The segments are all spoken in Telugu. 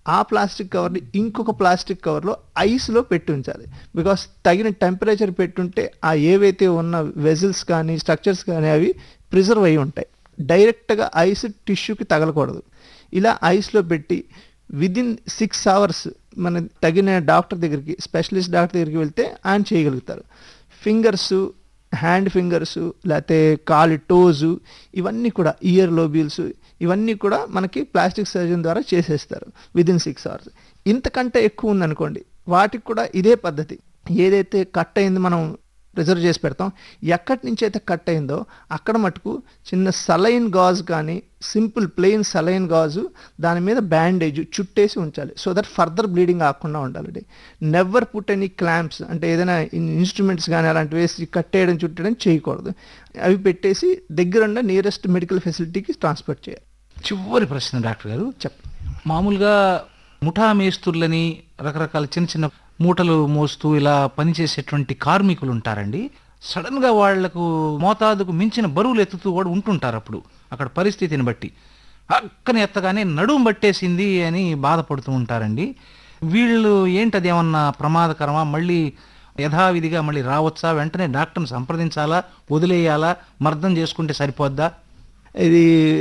ఆ ప్లాస్టిక్ కవర్ని ఇంకొక ప్లాస్టిక్ కవర్లో ఐస్లో పెట్టి ఉంచాలి బికాస్ తగిన టెంపరేచర్ పెట్టుంటే ఆ ఏవైతే ఉన్న వెజిల్స్ కానీ స్ట్రక్చర్స్ కానీ అవి ప్రిజర్వ్ అయి ఉంటాయి డైరెక్ట్గా ఐస్ టిష్యూకి తగలకూడదు ఇలా ఐస్లో పెట్టి విదిన్ సిక్స్ అవర్స్ మన తగిన డాక్టర్ దగ్గరికి స్పెషలిస్ట్ డాక్టర్ దగ్గరికి వెళ్తే ఆయన చేయగలుగుతారు ఫింగర్స్ హ్యాండ్ ఫింగర్స్ లేకపోతే కాలి టోజు ఇవన్నీ కూడా ఇయర్ లోబ్యూల్స్ ఇవన్నీ కూడా మనకి ప్లాస్టిక్ సర్జన్ ద్వారా చేసేస్తారు విదిన్ సిక్స్ అవర్స్ ఇంతకంటే ఎక్కువ ఉందనుకోండి వాటికి కూడా ఇదే పద్ధతి ఏదైతే కట్ అయింది మనం రిజర్వ్ చేసి పెడతాం ఎక్కడి నుంచి అయితే కట్ అయిందో అక్కడ మటుకు చిన్న సలైన్ గాజు కానీ సింపుల్ ప్లెయిన్ సలైన్ గాజు దాని మీద బ్యాండేజ్ చుట్టేసి ఉంచాలి సో దట్ ఫర్దర్ బ్లీడింగ్ ఆకుండా ఉండాలండి నెవర్ పుట్ ఎనీ క్లాంప్స్ అంటే ఏదైనా ఇన్స్ట్రుమెంట్స్ కానీ అలాంటివి వేసి కట్టేయడం చుట్టడం చేయకూడదు అవి పెట్టేసి దగ్గరున్న నియరెస్ట్ మెడికల్ ఫెసిలిటీకి ట్రాన్స్పోర్ట్ చేయాలి చివరి ప్రశ్న డాక్టర్ గారు చెప్ మామూలుగా ముఠా మేస్తుర్లని రకరకాల చిన్న చిన్న మూటలు మోస్తూ ఇలా పనిచేసేటువంటి కార్మికులు ఉంటారండి సడన్ గా వాళ్లకు మోతాదుకు మించిన బరువులు ఎత్తుతూ కూడా ఉంటుంటారు అప్పుడు అక్కడ పరిస్థితిని బట్టి అక్కని ఎత్తగానే నడుము పట్టేసింది అని బాధపడుతూ ఉంటారండి వీళ్ళు ఏంటి అది ఏమన్నా ప్రమాదకరమా మళ్ళీ యథావిధిగా మళ్ళీ రావచ్చా వెంటనే డాక్టర్ని సంప్రదించాలా వదిలేయాలా మర్దం చేసుకుంటే సరిపోద్దా ఇది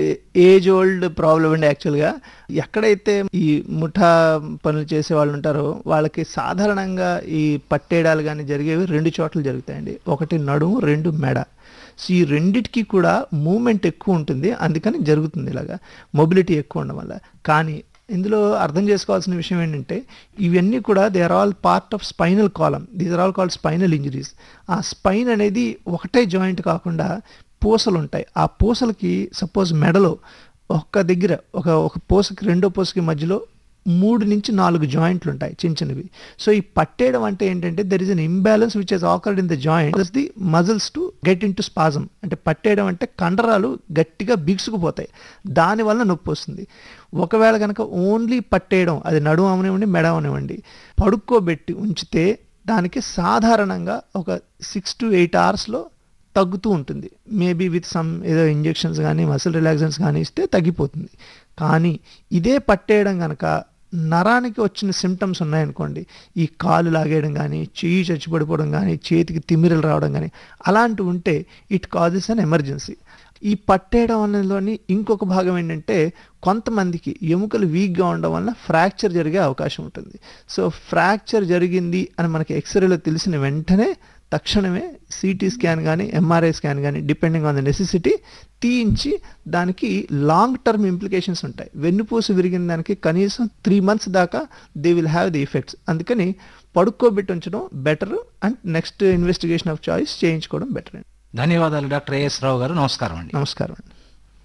ఏజ్ ఓల్డ్ ప్రాబ్లం అండి యాక్చువల్గా ఎక్కడైతే ఈ ముఠా పనులు చేసే వాళ్ళు ఉంటారో వాళ్ళకి సాధారణంగా ఈ పట్టేడాలు కానీ జరిగేవి రెండు చోట్ల జరుగుతాయండి ఒకటి నడుము రెండు మెడ సో ఈ రెండిటికి కూడా మూమెంట్ ఎక్కువ ఉంటుంది అందుకని జరుగుతుంది ఇలాగా మొబిలిటీ ఎక్కువ ఉండడం వల్ల కానీ ఇందులో అర్థం చేసుకోవాల్సిన విషయం ఏంటంటే ఇవన్నీ కూడా they are all part of spinal column these are all called spinal injuries ఆ స్పైన్ అనేది ఒకటే జాయింట్ కాకుండా పూసలు ఉంటాయి ఆ పూసలకి సపోజ్ మెడలో ఒక్క దగ్గర ఒక ఒక పూసకి రెండో పూసకి మధ్యలో మూడు నుంచి నాలుగు జాయింట్లు ఉంటాయి చిన్న చిన్నవి సో ఈ పట్టేయడం అంటే ఏంటంటే there is an imbalance which has occurred in the joint the muscles to get into spasm అంటే పట్టేయడం అంటే కండరాలు గట్టిగా బిగుసుకుపోతాయి దానివల్ల నొప్పి వస్తుంది ఒకవేళ కనుక ఓన్లీ పట్టేయడం అది నడుము అవనివ్వండి మెడ అవనివ్వండి పడుకోబెట్టి ఉంచితే దానికి సాధారణంగా ఒక సిక్స్ టు ఎయిట్ అవర్స్లో తగ్గుతూ ఉంటుంది మేబీ విత్ సమ్ ఏదో ఇంజెక్షన్స్ కానీ మసిల్ రిలాక్సెన్స్ కానీ ఇస్తే తగ్గిపోతుంది కానీ ఇదే పట్టేయడం కనుక నరానికి వచ్చిన సిమ్టమ్స్ ఉన్నాయనుకోండి ఈ కాలు లాగేయడం కానీ చెయ్యి చచ్చిపడిపోవడం కానీ చేతికి తిమ్మిరలు రావడం కానీ అలాంటివి ఉంటే ఇట్ కాజెస్ అన్ ఎమర్జెన్సీ ఈ పట్టేయడం అనేలోని ఇంకొక భాగం ఏంటంటే కొంతమందికి ఎముకలు వీక్గా ఉండడం వల్ల ఫ్రాక్చర్ జరిగే అవకాశం ఉంటుంది సో ఫ్రాక్చర్ జరిగింది అని మనకి ఎక్స్రేలో తెలిసిన వెంటనే తక్షణమే సిటీ స్కాన్ కానీ ఎంఆర్ఐ స్కాన్ కానీ డిపెండింగ్ ఆన్ ద నెసెసిటీ తీయించి దానికి లాంగ్ టర్మ్ ఇంప్లికేషన్స్ ఉంటాయి వెన్నుపూస విరిగిన దానికి కనీసం త్రీ మంత్స్ దాకా they will have the effects అందుకని పడుకోబెట్టి ఉంచడం better and next investigation of choice చేయించుకోవడం బెటర్ అండి ధన్యవాదాలు డాక్టర్ ఏఎస్ రావు గారు నమస్కారం అండి నమస్కారం అండి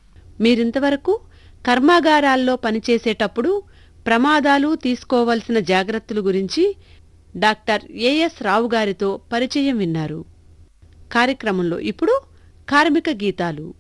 మీరింతవరకు కర్మాగారాల్లో పనిచేసేటప్పుడు ప్రమాదాలు తీసుకోవలసిన జాగ్రత్తల గురించి డాక్టర్ ఏఎస్ రావు గారితో పరిచయం విన్నారు కార్యక్రమంలో ఇప్పుడు కార్మిక గీతాలు